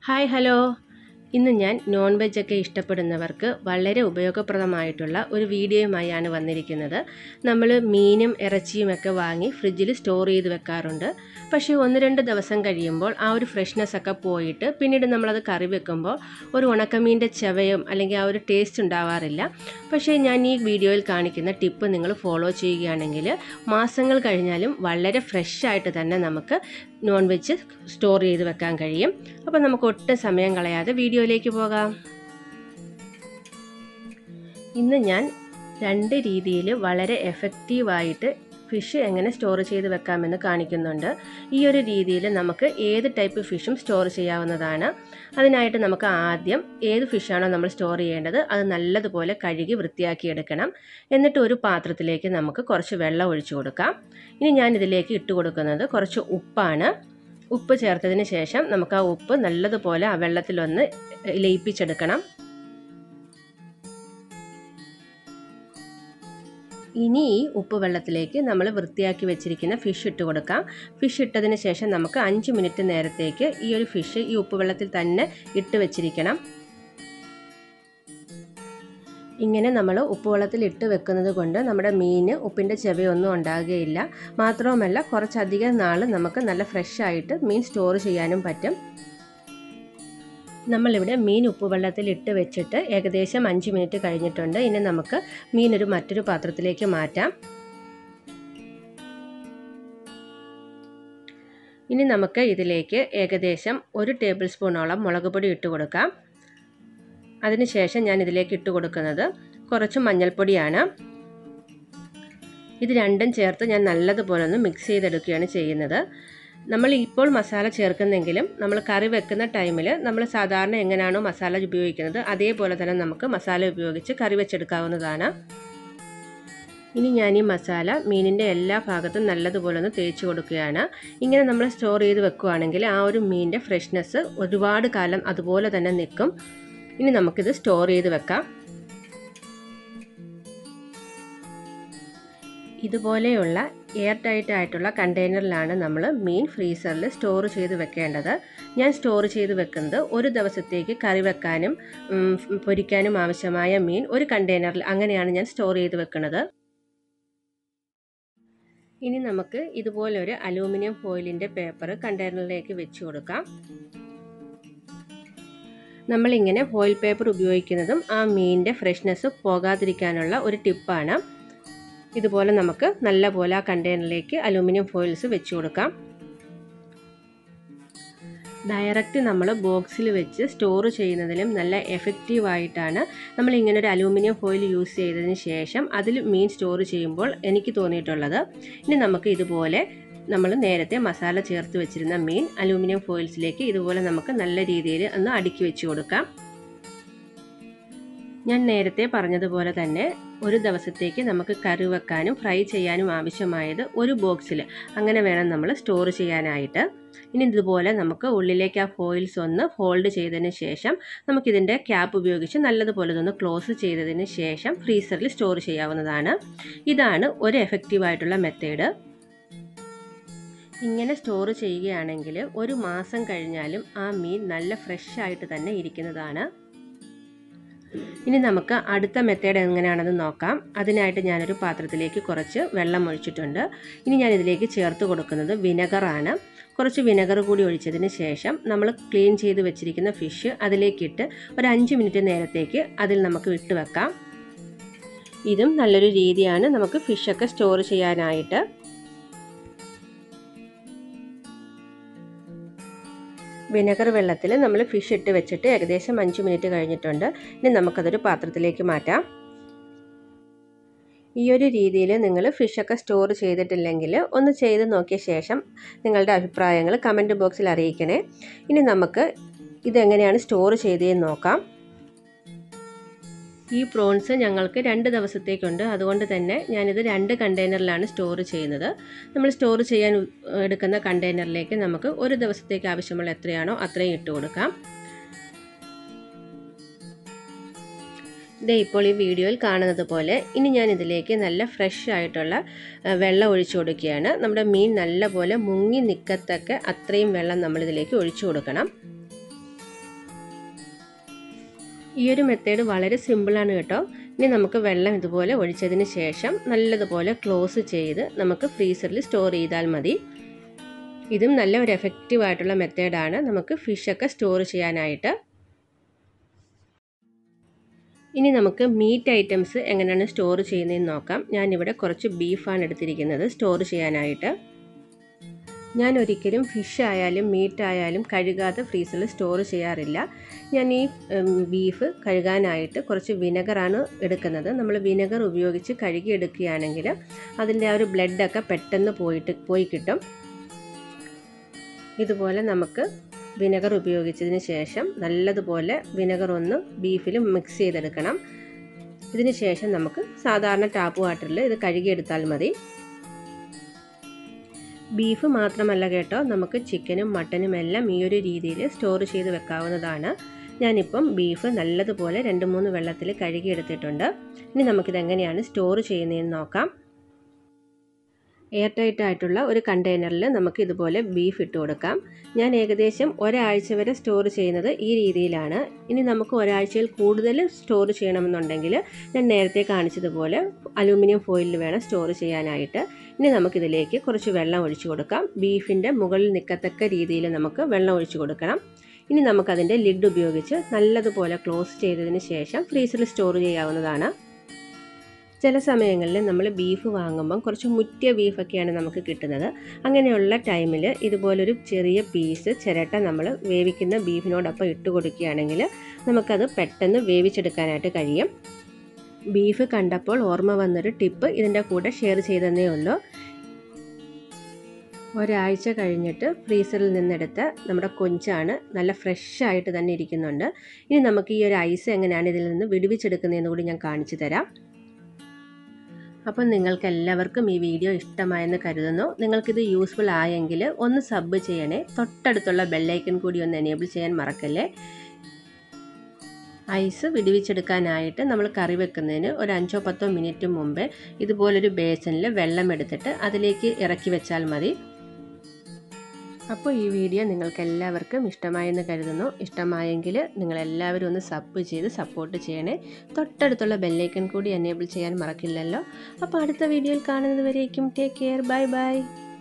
hi hello ഇന്ന് ഞാൻ non veg ഒക്കെ ഇഷ്ടപ്പെടുന്നവർക്ക് വളരെ ഉപയോഗപ്രദമായിട്ടുള്ള ഒരു വീഡിയോയുമായാണ് വന്നിരിക്കുന്നത് നമ്മൾ മീനും ഇറച്ചിയും ഒക്കെ വാങ്ങി ഫ്രിഡ്ജിൽ സ്റ്റോർ ചെയ്ത് വെക്കാറുണ്ട് പക്ഷേ ഒന്ന് രണ്ട് ദിവസം കഴിയുമ്പോൾ ആ ഒരു ഫ്രഷ്നെസ് ഒക്കെ പോയിട്ട് പിന്നീട് നമ്മളത് കറി വെക്കുമ്പോൾ ഒരു ഉണക്കമീൻ്റെ ചവയും അല്ലെങ്കിൽ ആ ഒരു ടേസ്റ്റ് ഉണ്ടാവാറില്ല പക്ഷേ ഞാൻ ഈ വീഡിയോയിൽ കാണിക്കുന്ന ടിപ്പ് നിങ്ങൾ ഫോളോ ചെയ്യുകയാണെങ്കിൽ മാസങ്ങൾ കഴിഞ്ഞാലും വളരെ ഫ്രഷ് ആയിട്ട് തന്നെ നമുക്ക് നോൺ വെജ് സ്റ്റോർ ചെയ്ത് വെക്കാൻ കഴിയും അപ്പോൾ നമുക്ക് ഒട്ടും സമയം കളയാതെ വീഡിയോയിലേക്ക് പോകാം ഇന്ന് ഞാൻ രണ്ട് രീതിയിൽ വളരെ എഫക്റ്റീവായിട്ട് ഫിഷ് എങ്ങനെ സ്റ്റോർ ചെയ്ത് വെക്കാമെന്ന് കാണിക്കുന്നുണ്ട് ഈ ഒരു രീതിയിൽ നമുക്ക് ഏത് ടൈപ്പ് ഫിഷും സ്റ്റോർ ചെയ്യാവുന്നതാണ് അതിനായിട്ട് നമുക്ക് ആദ്യം ഏത് ഫിഷാണോ നമ്മൾ സ്റ്റോർ ചെയ്യേണ്ടത് അത് നല്ലതുപോലെ കഴുകി വൃത്തിയാക്കി എടുക്കണം എന്നിട്ട് ഒരു പാത്രത്തിലേക്ക് നമുക്ക് കുറച്ച് വെള്ളം ഒഴിച്ചു കൊടുക്കാം ഇനി ഞാൻ ഇതിലേക്ക് ഇട്ട് കൊടുക്കുന്നത് കുറച്ച് ഉപ്പാണ് ഉപ്പ് ചേർത്തതിന് ശേഷം നമുക്ക് ആ ഉപ്പ് നല്ലതുപോലെ ആ വെള്ളത്തിലൊന്ന് ലയിപ്പിച്ചെടുക്കണം ഇനി ഈ ഉപ്പ് വെള്ളത്തിലേക്ക് നമ്മൾ വൃത്തിയാക്കി വെച്ചിരിക്കുന്ന ഫിഷ് ഇട്ട് കൊടുക്കാം ഫിഷ് ഇട്ടതിന് ശേഷം നമുക്ക് അഞ്ച് മിനിറ്റ് നേരത്തേക്ക് ഈ ഒരു ഫിഷ് ഈ ഉപ്പ് വെള്ളത്തിൽ തന്നെ ഇട്ട് വെച്ചിരിക്കണം ഇങ്ങനെ നമ്മൾ ഉപ്പുവെള്ളത്തിൽ ഇട്ട് വെക്കുന്നത് കൊണ്ട് നമ്മുടെ മീന് ഉപ്പിൻ്റെ ചെവയൊന്നും ഉണ്ടാകുകയില്ല മാത്രവുമല്ല കുറച്ചധികം നാൾ നമുക്ക് നല്ല ഫ്രഷ് ആയിട്ട് മീൻ സ്റ്റോർ ചെയ്യാനും പറ്റും നമ്മളിവിടെ മീൻ ഉപ്പുവെള്ളത്തിൽ ഇട്ട് വെച്ചിട്ട് ഏകദേശം അഞ്ച് മിനിറ്റ് കഴിഞ്ഞിട്ടുണ്ട് ഇനി നമുക്ക് മീൻ ഒരു മറ്റൊരു പാത്രത്തിലേക്ക് മാറ്റാം ഇനി നമുക്ക് ഇതിലേക്ക് ഏകദേശം ഒരു ടേബിൾ സ്പൂണോളം മുളക് പൊടി ഇട്ട് കൊടുക്കാം അതിനുശേഷം ഞാൻ ഇതിലേക്ക് ഇട്ട് കൊടുക്കുന്നത് കുറച്ച് മഞ്ഞൾപ്പൊടിയാണ് ഇത് രണ്ടും ചേർത്ത് ഞാൻ നല്ലതുപോലെ ഒന്ന് മിക്സ് ചെയ്തെടുക്കുകയാണ് ചെയ്യുന്നത് നമ്മൾ ഇപ്പോൾ മസാല ചേർക്കുന്നെങ്കിലും നമ്മൾ കറി വെക്കുന്ന ടൈമിൽ നമ്മൾ സാധാരണ എങ്ങനെയാണോ മസാല ഉപയോഗിക്കുന്നത് അതേപോലെ തന്നെ നമുക്ക് മസാല ഉപയോഗിച്ച് കറി വെച്ചെടുക്കാവുന്നതാണ് ഇനി ഞാൻ ഈ മസാല മീനിൻ്റെ എല്ലാ ഭാഗത്തും നല്ലതുപോലെ ഒന്ന് തേച്ച് കൊടുക്കുകയാണ് ഇങ്ങനെ നമ്മൾ സ്റ്റോർ ചെയ്ത് വെക്കുകയാണെങ്കിൽ ആ ഒരു മീനിൻ്റെ ഫ്രഷ്നെസ് ഒരുപാട് കാലം അതുപോലെ തന്നെ നിൽക്കും ഇനി നമുക്കിത് സ്റ്റോർ ചെയ്ത് വെക്കാം ഇതുപോലെയുള്ള എയർ ടൈറ്റ് ആയിട്ടുള്ള കണ്ടെയ്നറിലാണ് നമ്മൾ മീൻ ഫ്രീസറിൽ സ്റ്റോർ ചെയ്ത് വെക്കേണ്ടത് ഞാൻ സ്റ്റോർ ചെയ്ത് വെക്കുന്നത് ഒരു ദിവസത്തേക്ക് കറി വെക്കാനും പൊരിക്കാനും ആവശ്യമായ മീൻ ഒരു കണ്ടെയ്നറിൽ അങ്ങനെയാണ് ഞാൻ സ്റ്റോർ ചെയ്ത് വെക്കുന്നത് ഇനി നമുക്ക് ഇതുപോലൊരു അലൂമിനിയം ഫോയിലിൻ്റെ പേപ്പർ കണ്ടെയ്നറിലേക്ക് വെച്ച് കൊടുക്കാം നമ്മളിങ്ങനെ ഫോയിൽ പേപ്പർ ഉപയോഗിക്കുന്നതും ആ മീനിൻ്റെ ഫ്രഷ്നെസ് പോകാതിരിക്കാനുള്ള ഒരു ടിപ്പാണ് ഇതുപോലെ നമുക്ക് നല്ല പോലെ ആ കണ്ടെയ്നറിലേക്ക് അലൂമിനിയം ഫോയിൽസ് വെച്ച് കൊടുക്കാം ഡയറക്റ്റ് നമ്മൾ ബോക്സിൽ വെച്ച് സ്റ്റോർ ചെയ്യുന്നതിലും നല്ല എഫക്റ്റീവ് ആയിട്ടാണ് നമ്മൾ ഇങ്ങനെ ഒരു അലൂമിനിയം ഫോയിൽ യൂസ് ചെയ്തതിന് ശേഷം അതിൽ മീൻ സ്റ്റോർ ചെയ്യുമ്പോൾ എനിക്ക് തോന്നിയിട്ടുള്ളത് ഇനി നമുക്ക് ഇതുപോലെ നമ്മൾ നേരത്തെ മസാല ചേർത്ത് വെച്ചിരുന്ന മീൻ അലൂമിനിയം ഫോയിൽസിലേക്ക് ഇതുപോലെ നമുക്ക് നല്ല രീതിയിൽ ഒന്ന് അടുക്കി വെച്ച് കൊടുക്കാം ഞാൻ നേരത്തെ പറഞ്ഞതുപോലെ തന്നെ ഒരു ദിവസത്തേക്ക് നമുക്ക് കറി വെക്കാനും ഫ്രൈ ചെയ്യാനും ആവശ്യമായത് ഒരു ബോക്സിൽ അങ്ങനെ വേണം നമ്മൾ സ്റ്റോർ ചെയ്യാനായിട്ട് ഇനി ഇതുപോലെ നമുക്ക് ഉള്ളിലേക്ക് ആ ഫോയിൽസ് ഒന്ന് ഫോൾഡ് ചെയ്തതിന് ശേഷം നമുക്കിതിൻ്റെ ക്യാപ്പ് ഉപയോഗിച്ച് നല്ലതുപോലെ ഒന്ന് ക്ലോസ് ചെയ്തതിന് ശേഷം ഫ്രീസറിൽ സ്റ്റോർ ചെയ്യാവുന്നതാണ് ഇതാണ് ഒരു എഫക്റ്റീവായിട്ടുള്ള മെത്തേഡ് ഇങ്ങനെ സ്റ്റോർ ചെയ്യുകയാണെങ്കിൽ ഒരു മാസം കഴിഞ്ഞാലും ആ മീൻ നല്ല ഫ്രഷ് ആയിട്ട് തന്നെ ഇരിക്കുന്നതാണ് ഇനി നമുക്ക് അടുത്ത മെത്തേഡ് എങ്ങനെയാണെന്ന് നോക്കാം അതിനായിട്ട് ഞാനൊരു പാത്രത്തിലേക്ക് കുറച്ച് വെള്ളം ഒഴിച്ചിട്ടുണ്ട് ഇനി ഞാൻ ഇതിലേക്ക് ചേർത്ത് കൊടുക്കുന്നത് വിനെഗറാണ് കുറച്ച് വിനെഗർ കൂടി ഒഴിച്ചതിന് ശേഷം നമ്മൾ ക്ലീൻ ചെയ്ത് വെച്ചിരിക്കുന്ന ഫിഷ് അതിലേക്കിട്ട് ഒരു അഞ്ച് മിനിറ്റ് നേരത്തേക്ക് അതിൽ നമുക്ക് വിട്ട് വെക്കാം ഇതും നല്ലൊരു രീതിയാണ് നമുക്ക് ഫിഷൊക്കെ സ്റ്റോർ ചെയ്യാനായിട്ട് വിനെഗർ വെള്ളത്തിൽ നമ്മൾ ഫിഷ് ഇട്ട് വെച്ചിട്ട് ഏകദേശം അഞ്ച് മിനിറ്റ് കഴിഞ്ഞിട്ടുണ്ട് ഇനി നമുക്കതൊരു പാത്രത്തിലേക്ക് മാറ്റാം ഈ ഒരു രീതിയിൽ നിങ്ങൾ ഫിഷൊക്കെ സ്റ്റോർ ചെയ്തിട്ടില്ലെങ്കിൽ ഒന്ന് ചെയ്ത് നോക്കിയ ശേഷം നിങ്ങളുടെ അഭിപ്രായങ്ങൾ കമൻറ്റ് ബോക്സിൽ അറിയിക്കണേ ഇനി നമുക്ക് ഇതെങ്ങനെയാണ് സ്റ്റോർ ചെയ്തതെന്ന് നോക്കാം ഈ പ്രോൺസ് ഞങ്ങൾക്ക് രണ്ട് ദിവസത്തേക്കുണ്ട് അതുകൊണ്ട് തന്നെ ഞാനിത് രണ്ട് കണ്ടെയ്നറിലാണ് സ്റ്റോർ ചെയ്യുന്നത് നമ്മൾ സ്റ്റോർ ചെയ്യാൻ എടുക്കുന്ന കണ്ടെയ്നറിലേക്ക് നമുക്ക് ഒരു ദിവസത്തേക്ക് ആവശ്യമുള്ള എത്രയാണോ അത്രയും ഇട്ട് കൊടുക്കാം ദേ ഇപ്പോൾ ഈ വീഡിയോയിൽ കാണുന്നത് പോലെ ഇനി ഞാൻ ഇതിലേക്ക് നല്ല ഫ്രഷ് ആയിട്ടുള്ള വെള്ളം ഒഴിച്ചു കൊടുക്കുകയാണ് നമ്മുടെ മീൻ നല്ലപോലെ മുങ്ങി നിൽക്കത്തക്ക അത്രയും വെള്ളം നമ്മളിതിലേക്ക് ഒഴിച്ചു കൊടുക്കണം ഈ ഒരു മെത്തേഡ് വളരെ സിമ്പിളാണ് കേട്ടോ ഇനി നമുക്ക് വെള്ളം ഇതുപോലെ ഒഴിച്ചതിന് ശേഷം നല്ലതുപോലെ ക്ലോസ് ചെയ്ത് നമുക്ക് ഫ്രീസറിൽ സ്റ്റോർ ചെയ്താൽ മതി ഇതും നല്ല ഒരു എഫക്റ്റീവ് ആയിട്ടുള്ള മെത്തേഡാണ് നമുക്ക് ഫിഷൊക്കെ സ്റ്റോർ ചെയ്യാനായിട്ട് ഇനി നമുക്ക് മീറ്റ് ഐറ്റംസ് എങ്ങനെയാണ് സ്റ്റോർ ചെയ്യുന്നതെന്ന് നോക്കാം ഞാനിവിടെ കുറച്ച് ബീഫാണ് എടുത്തിരിക്കുന്നത് സ്റ്റോർ ചെയ്യാനായിട്ട് ഞാൻ ഒരിക്കലും ഫിഷ് ആയാലും മീറ്റ് ആയാലും കഴുകാതെ ഫ്രീസറിൽ സ്റ്റോർ ചെയ്യാറില്ല ഞാൻ ഈ ബീഫ് കഴുകാനായിട്ട് കുറച്ച് വിനെഗറാണ് എടുക്കുന്നത് നമ്മൾ വിനെഗർ ഉപയോഗിച്ച് കഴുകി എടുക്കുകയാണെങ്കിൽ അതിൻ്റെ ആ ഒരു ബ്ലഡൊക്കെ പെട്ടെന്ന് പോയിട്ട് പോയി കിട്ടും ഇതുപോലെ നമുക്ക് വിനെഗർ ഉപയോഗിച്ചതിന് ശേഷം നല്ലതുപോലെ വിനെഗർ ഒന്ന് ബീഫിൽ മിക്സ് ചെയ്തെടുക്കണം ഇതിന് ശേഷം നമുക്ക് സാധാരണ ടാപ്പ് വാട്ടറിൽ ഇത് കഴുകിയെടുത്താൽ മതി ബീഫ് മാത്രമല്ല കേട്ടോ നമുക്ക് ചിക്കനും മട്ടനും എല്ലാം ഈ ഒരു രീതിയിൽ സ്റ്റോർ ചെയ്ത് വെക്കാവുന്നതാണ് ഞാനിപ്പം ബീഫ് നല്ലതുപോലെ രണ്ട് മൂന്ന് വെള്ളത്തിൽ കഴുകിയെടുത്തിട്ടുണ്ട് ഇനി നമുക്കിത് എങ്ങനെയാണ് സ്റ്റോർ ചെയ്യുന്നതെന്ന് നോക്കാം എയർ ടൈറ്റ് ആയിട്ടുള്ള ഒരു കണ്ടെയ്നറിൽ നമുക്ക് ഇതുപോലെ ബീഫ് ഇട്ട് കൊടുക്കാം ഞാൻ ഏകദേശം ഒരാഴ്ച വരെ സ്റ്റോർ ചെയ്യുന്നത് ഈ രീതിയിലാണ് ഇനി നമുക്ക് ഒരാഴ്ചയിൽ കൂടുതൽ സ്റ്റോർ ചെയ്യണമെന്നുണ്ടെങ്കിൽ ഞാൻ നേരത്തെ കാണിച്ചതുപോലെ അലൂമിനിയം ഫോയിലിൽ വേണം സ്റ്റോർ ചെയ്യാനായിട്ട് ഇനി നമുക്കിതിലേക്ക് കുറച്ച് വെള്ളം ഒഴിച്ചു കൊടുക്കാം ബീഫിൻ്റെ മുകളിൽ നിൽക്കത്തക്ക രീതിയിൽ നമുക്ക് വെള്ളം ഒഴിച്ചു കൊടുക്കണം ഇനി നമുക്കതിൻ്റെ ലിഡ് ഉപയോഗിച്ച് നല്ലതുപോലെ ക്ലോസ് ചെയ്തതിന് ശേഷം ഫ്രീസറിൽ സ്റ്റോർ ചെയ്യാവുന്നതാണ് ചില സമയങ്ങളിൽ നമ്മൾ ബീഫ് വാങ്ങുമ്പം കുറച്ച് മുറ്റിയ ബീഫൊക്കെയാണ് നമുക്ക് കിട്ടുന്നത് അങ്ങനെയുള്ള ടൈമിൽ ഇതുപോലൊരു ചെറിയ പീസ് ചിരട്ട നമ്മൾ വേവിക്കുന്ന ബീഫിനോടൊപ്പം ഇട്ട് കൊടുക്കുകയാണെങ്കിൽ നമുക്കത് പെട്ടെന്ന് വേവിച്ചെടുക്കാനായിട്ട് കഴിയും ബീഫ് കണ്ടപ്പോൾ ഓർമ്മ വന്നൊരു ടിപ്പ് ഇതിൻ്റെ കൂടെ ഷെയർ ചെയ്തതേ ഉള്ളൂ ഒരാഴ്ച കഴിഞ്ഞിട്ട് ഫ്രീസറിൽ നിന്നെടുത്ത നമ്മുടെ കൊഞ്ചാണ് നല്ല ഫ്രഷ് ആയിട്ട് തന്നെ ഇരിക്കുന്നുണ്ട് ഇനി നമുക്ക് ഈ ഒരു ഐസ് എങ്ങനെയാണ് ഇതിൽ നിന്ന് വിടുവിച്ചെടുക്കുന്നതെന്ന് കൂടി ഞാൻ കാണിച്ചു തരാം അപ്പം നിങ്ങൾക്ക് എല്ലാവർക്കും ഈ വീഡിയോ ഇഷ്ടമായെന്ന് കരുതുന്നു നിങ്ങൾക്കിത് യൂസ്ഫുൾ ആയെങ്കിൽ ഒന്ന് സബ് ചെയ്യണേ തൊട്ടടുത്തുള്ള ബെല്ലൈക്കൺ കൂടി ഒന്ന് എനേബിൾ ചെയ്യാൻ മറക്കല്ലേ ഐസ് വിടുവിച്ചെടുക്കാനായിട്ട് നമ്മൾ കറി വെക്കുന്നതിന് ഒരു അഞ്ചോ പത്തോ മിനിറ്റ് മുമ്പേ ഇതുപോലൊരു ബേസനിൽ വെള്ളം എടുത്തിട്ട് അതിലേക്ക് ഇറക്കി വെച്ചാൽ മതി അപ്പോൾ ഈ വീഡിയോ നിങ്ങൾക്ക് എല്ലാവർക്കും ഇഷ്ടമായെന്ന് കരുതുന്നു ഇഷ്ടമായെങ്കിൽ നിങ്ങളെല്ലാവരും ഒന്ന് സബ് ചെയ്ത് സപ്പോർട്ട് ചെയ്യണേ തൊട്ടടുത്തുള്ള ബെല്ലൈക്കൺ കൂടി എനേബിൾ ചെയ്യാൻ മറക്കില്ലല്ലോ അപ്പോൾ അടുത്ത വീഡിയോയിൽ കാണുന്നത് വരേക്കും ടേക്ക് കെയർ ബൈ ബൈ